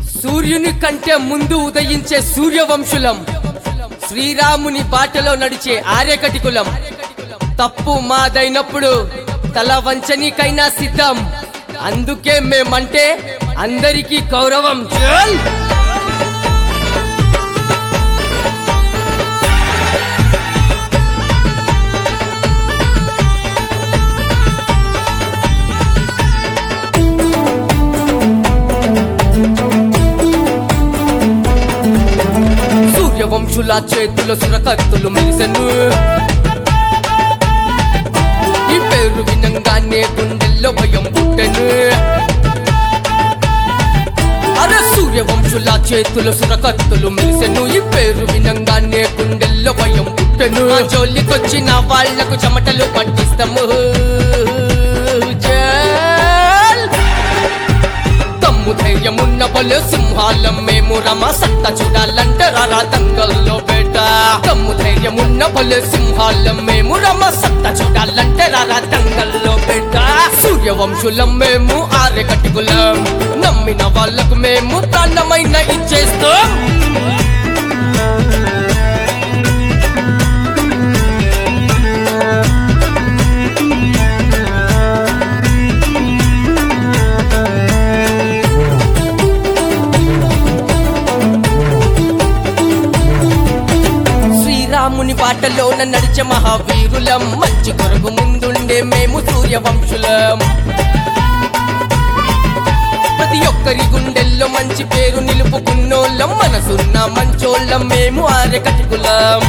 సూర్యుని కంటే ముందు ఉదయించే సూర్యవంశులం శ్రీరాముని బాటలో నడిచే ఆర్యకటికులం తప్పు మాదైనప్పుడు తల వంచనీకైనా సిద్ధం అందుకే మేమంటే అందరికీ గౌరవం చల్ సూర్యవంశుల చేతుల సురకత్తులు మెలిసెను ఈ పేరు వినంగానే గుండెల్లో భయం పుట్టెను అరే సూర్యవంశుల చేతుల సురకత్తులు మెలిసెను ఈ పేరు వినంగానే గుండెల్లో భయం పుట్టెను ఆ జోలికొచ్చిన వాళ్లకు చెమటలు పట్టిస్తాము జల్ తమ్ము ధైర్యమున్న బలు సింహాలం మేము రమ సత్త చూడాలంటే రారా దంగల్లో బేట తమ్ము ధైర్యమున్న బలు సింహాలం మేము రమ సత్త చూడాలంటే రారా దంగల్లో బేట సూర్యవంశులం మేము ఆర్యకటికులం నమ్మిన వాళ్ళకు మేము ప్రాణమైన ఇచ్చేస్తాం శ్రీరాముని బాటలోన నడిచే మహావీరులం మంచి కొరకు ముందుండే మేము సూర్యవంశులం ప్రతి ఒక్కరి గుండెల్లో మంచి పేరు నిలుపుకున్నోళ్ళం మనసున్న మంచోళ్ళం మేము ఆర్యకటికులం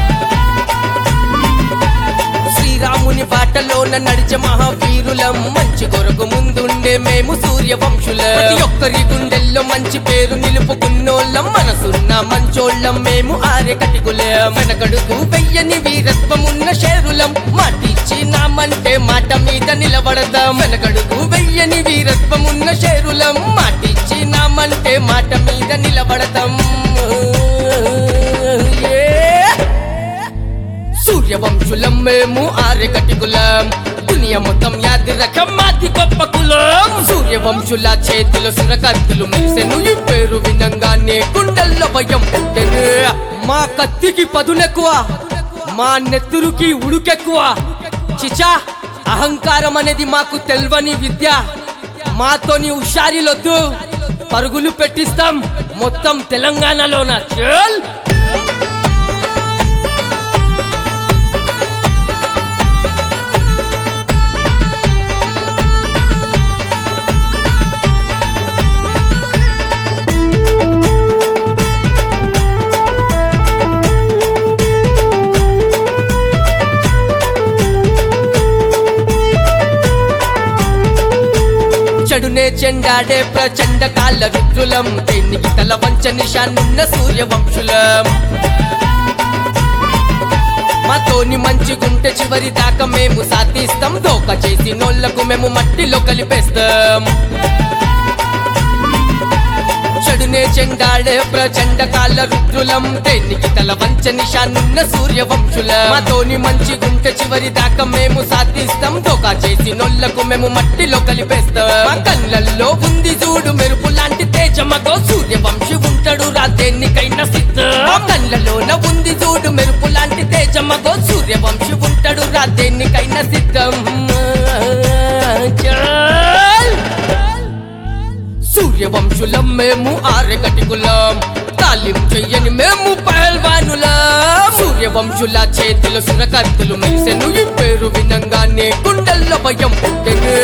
శ్రీరాముని బాటలోన నడిచే మహావీరులం మంచి కొరకు ముందుండే మేము సూర్యవంశులం ప్రతి ఒక్కరి గుండెల్లో మంచి పేరు నిలుపుకున్నోళ్ళం మనసున్న మంచోళ్ళం మేము ఆర్యకటికులం వెనకడుగు వెయ్యని వీరత్వమున్న శేరులం మాటిచ్చి నామంటే మాట మీద నిలబడదాం వెనకడుగు వెయ్యని వీరత్వమున్న శేరులం మాటిచ్చి నామంటే మాట మీద నిలబడదాం Yeah! సూర్యవంశులం మేము ఆర్యకటికులం దునియా మొత్తం యాది రకం మాది గొప్ప కులం సూర్యవంశుల చేతుల సురకత్తులు మెరిసెను ఈ పేరు వినంగానే గుండెల్లో భయం పుట్టెను మా కత్తికి పదునెక్కువ మా నెత్తురుకి ఉడుకెక్కువ చిచా అహంకారం అనేది మాకు తెల్వని విద్య మాతోని హుషారిలొద్దు పరుగులు పెట్టిస్తాం మొత్తం తెలంగాణలోన చల్ చెడునే చెండాడే ప్రచండ కాళ్ళ విద్రులం దేనికి తల వంచ నిషానున్న సూర్యవంశులం మాతోని మంచిగుంటే చివరి దాకా మేము సాధిస్తాం దోక చేసి నోళ్లకు మేము మట్టిలో కలిపేస్తాం చెడునే చెండాడే ప్రచండ కాళ్ళ రుద్రులం దేనికి తల వంచ నిషానున్న సూర్యవంశులం మాతోని మంచిగుంటే చివరి దాకా మేము సాధిస్తాం దోకా చేసి నొల్లకు మేము మట్టిలో కలిపేస్తాం మా కళ్ళల్లో ఉంది చూడు మెరుపు లాంటి తేజమగో సూర్యవంశి ఉంటాడు రా దేనికైనా సిద్ధం మా కళ్ళలోన ఉంది చూడు మెరుపు లాంటి తేజమగో సూర్యవంశి ఉంటాడు రా దేనికైనా సిద్ధం చల్ సూర్యవంశులం మేము ఆర్యకటికులం తాలిం చెయ్యని మేము పహల్వానులం సూర్యవంశుల చేతుల సురకత్తులు మెరిసెను ఈ పేరు వినంగానే గుండెల్లో భయం పుట్టెను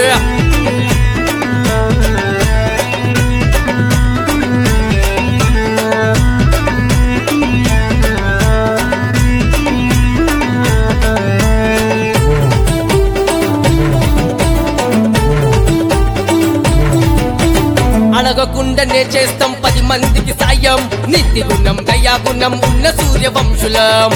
అడగకుండానే చేస్తాం పది మందికి సాయం నిత్య గుణం దయా గుణం ఉన్న సూర్యవంశులం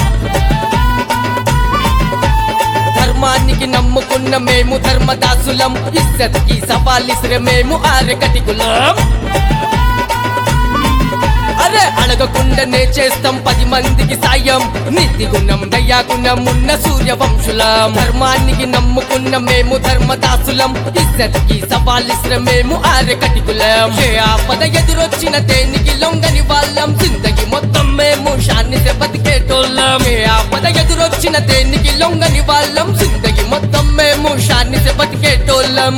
ధర్మానికి నమ్ముకున్న మేము ధర్మదాసులం ఇద్దరికి సవాలిసిరే మేము ఆర్యకటికులం అరే అడగకుండానే చేస్తాం పది మందికి సాయం నీతి గుణం దయాగుణం ఉన్న సూర్య వంశులం ధర్మానికి నమ్ముకున్న మేము ధర్మదాసులం ఇద్దరికి సవాలిసిన మేము ఆర్య కటికులం ఏ ఆపద ఎదురొచ్చిన దేనికి లొంగని వాళ్ళం జిందగి మొత్తం మేము శాన్ని బతికేటోళ్ళం ఏ ఆపద ఎదురొచ్చిన దేనికి లొంగని వాళ్ళం జిందగి మొత్తం మేము శాన్ని బతికేటోళ్ళం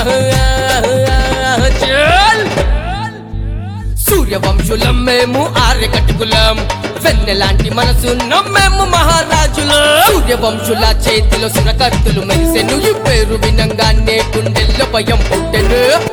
చల్ సూర్యవంశులం మేము ఆర్య కట్టుకులం వెన్నెలాంటి మనసున్న మేము మహారాజులం సూర్యవంశుల చేతిలో సురకత్తులు మెరిసెను ఈ పేరు వినంగానే గుండెల్లో భయం పుట్టెను